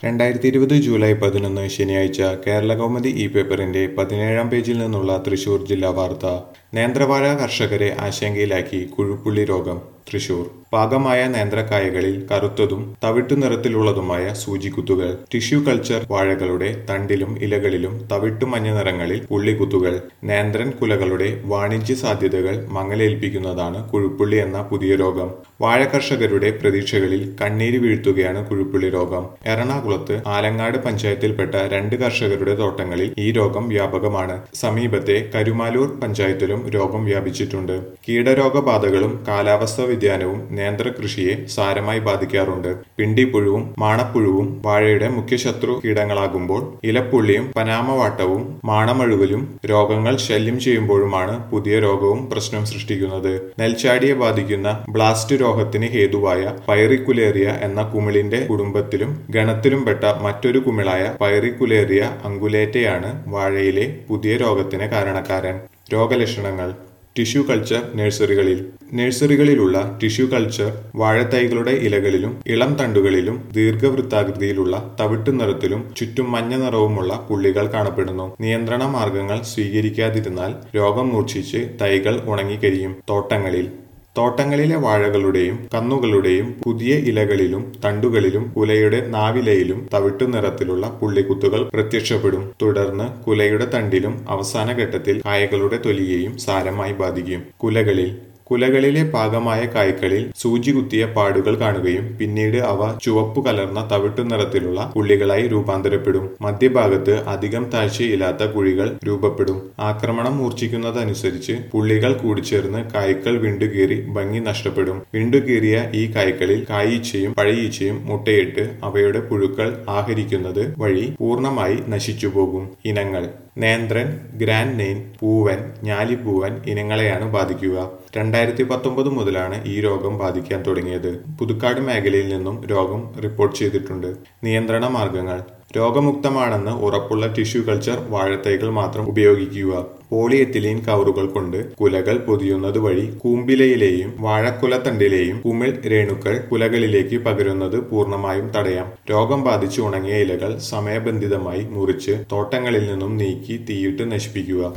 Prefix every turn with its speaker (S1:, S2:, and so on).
S1: രണ്ടായിരത്തി ഇരുപത് ജൂലൈ പതിനൊന്ന് ശനിയാഴ്ച കേരള കൗമുദി ഇ പേപ്പറിന്റെ പതിനേഴാം പേജിൽ നിന്നുള്ള തൃശൂർ ജില്ലാ വാർത്ത നേന്ത്രവാഴ കർഷകരെ ആശങ്കയിലാക്കി കുഴുപ്പുള്ളി രോഗം തൃശൂർ പാകമായ നേന്ത്രക്കായകളിൽ കറുത്തതും തവിട്ടു നിറത്തിലുള്ളതുമായ സൂചിക്കുത്തുകൾ ടിഷ്യൂ കൾച്ചർ വാഴകളുടെ തണ്ടിലും ഇലകളിലും തവിട്ടു മഞ്ഞ നിറങ്ങളിൽ പുള്ളിക്കുത്തുകൾ നേന്ത്രൻ കുലകളുടെ വാണിജ്യ സാധ്യതകൾ മങ്ങലേൽപ്പിക്കുന്നതാണ് കുഴുപ്പുള്ളി എന്ന പുതിയ രോഗം വാഴ കർഷകരുടെ പ്രതീക്ഷകളിൽ കണ്ണീര് വീഴ്ത്തുകയാണ് കുഴുപ്പുള്ളി രോഗം എറണാകുളത്ത് ആലങ്ങാട് പഞ്ചായത്തിൽപ്പെട്ട രണ്ട് കർഷകരുടെ തോട്ടങ്ങളിൽ ഈ രോഗം വ്യാപകമാണ് സമീപത്തെ കരുമാലൂർ പഞ്ചായത്തിലും രോഗം വ്യാപിച്ചിട്ടുണ്ട് കീടരോഗബാധകളും കാലാവസ്ഥാ വ്യതിയാനവും നേന്ത്രകൃഷിയെ സാരമായി ബാധിക്കാറുണ്ട് പിണ്ടിപ്പുഴുവും മാണപ്പുഴുവും വാഴയുടെ മുഖ്യ ശത്രു കീടങ്ങളാകുമ്പോൾ ഇലപ്പുള്ളിയും പനാമവാട്ടവും മാണമഴുകലും രോഗങ്ങൾ ശല്യം ചെയ്യുമ്പോഴുമാണ് പുതിയ രോഗവും പ്രശ്നം സൃഷ്ടിക്കുന്നത് നെൽച്ചാടിയെ ബാധിക്കുന്ന ബ്ലാസ്റ്റ് രോഗത്തിന് ഹേതുവായ പൈറിക്കുലേറിയ എന്ന കുമിളിന്റെ കുടുംബത്തിലും ഗണത്തിലും പെട്ട മറ്റൊരു കുമിളായ പൈറിക്കുലേറിയ അങ്കുലേറ്റയാണ് വാഴയിലെ പുതിയ രോഗത്തിന് കാരണക്കാരൻ രോഗലക്ഷണങ്ങൾ ടിഷ്യൂ കൾച്ചർ നഴ്സറികളിൽ നഴ്സറികളിലുള്ള ടിഷ്യൂ കൾച്ചർ വാഴത്തൈകളുടെ ഇലകളിലും ഇളം തണ്ടുകളിലും ദീർഘവൃത്താകൃതിയിലുള്ള തവിട്ടു നിറത്തിലും ചുറ്റും മഞ്ഞ നിറവുമുള്ള പുള്ളികൾ കാണപ്പെടുന്നു നിയന്ത്രണ മാർഗങ്ങൾ സ്വീകരിക്കാതിരുന്നാൽ രോഗം മൂർച്ഛിച്ച് തൈകൾ ഉണങ്ങിക്കരിയും തോട്ടങ്ങളിൽ തോട്ടങ്ങളിലെ വാഴകളുടെയും കന്നുകളുടെയും പുതിയ ഇലകളിലും തണ്ടുകളിലും കുലയുടെ നാവിലയിലും തവിട്ടു നിറത്തിലുള്ള പുള്ളിക്കുത്തുകൾ പ്രത്യക്ഷപ്പെടും തുടർന്ന് കുലയുടെ തണ്ടിലും അവസാന ഘട്ടത്തിൽ കായകളുടെ തൊലിയെയും സാരമായി ബാധിക്കും കുലകളിൽ കുലകളിലെ പാകമായ കായ്കളിൽ സൂചി കുത്തിയ പാടുകൾ കാണുകയും പിന്നീട് അവ ചുവപ്പു കലർന്ന തവിട്ടു നിറത്തിലുള്ള പുള്ളികളായി രൂപാന്തരപ്പെടും മധ്യഭാഗത്ത് അധികം താഴ്ചയില്ലാത്ത കുഴികൾ രൂപപ്പെടും ആക്രമണം മൂർച്ഛിക്കുന്നതനുസരിച്ച് പുള്ളികൾ കൂടിച്ചേർന്ന് കായ്ക്കൾ വിണ്ടുകീറി ഭംഗി നഷ്ടപ്പെടും വിണ്ടുകീറിയ ഈ കായ്ക്കളിൽ കായീച്ചയും പഴയീച്ചയും മുട്ടയിട്ട് അവയുടെ പുഴുക്കൾ ആഹരിക്കുന്നത് വഴി പൂർണ്ണമായി നശിച്ചുപോകും ഇനങ്ങൾ നേന്ത്രൻ ഗ്രാൻഡ് നെയിൻ പൂവൻ ഞാലിപ്പൂവൻ ഇനങ്ങളെയാണ് ബാധിക്കുക രണ്ടായിരത്തി പത്തൊമ്പത് മുതലാണ് ഈ രോഗം ബാധിക്കാൻ തുടങ്ങിയത് പുതുക്കാട് മേഖലയിൽ നിന്നും രോഗം റിപ്പോർട്ട് ചെയ്തിട്ടുണ്ട് നിയന്ത്രണ മാർഗങ്ങൾ രോഗമുക്തമാണെന്ന് ഉറപ്പുള്ള ടിഷ്യൂ കൾച്ചർ വാഴത്തൈകൾ മാത്രം ഉപയോഗിക്കുക പോളിയെത്തിലീൻ കവറുകൾ കൊണ്ട് കുലകൾ പൊതിയുന്നത് വഴി കൂമ്പിലയിലെയും വാഴക്കുലത്തണ്ടിലെയും കുമിൾ രേണുക്കൾ കുലകളിലേക്ക് പകരുന്നത് പൂർണ്ണമായും തടയാം രോഗം ബാധിച്ച് ഉണങ്ങിയ ഇലകൾ സമയബന്ധിതമായി മുറിച്ച് തോട്ടങ്ങളിൽ നിന്നും നീക്കി തീയിട്ട് നശിപ്പിക്കുക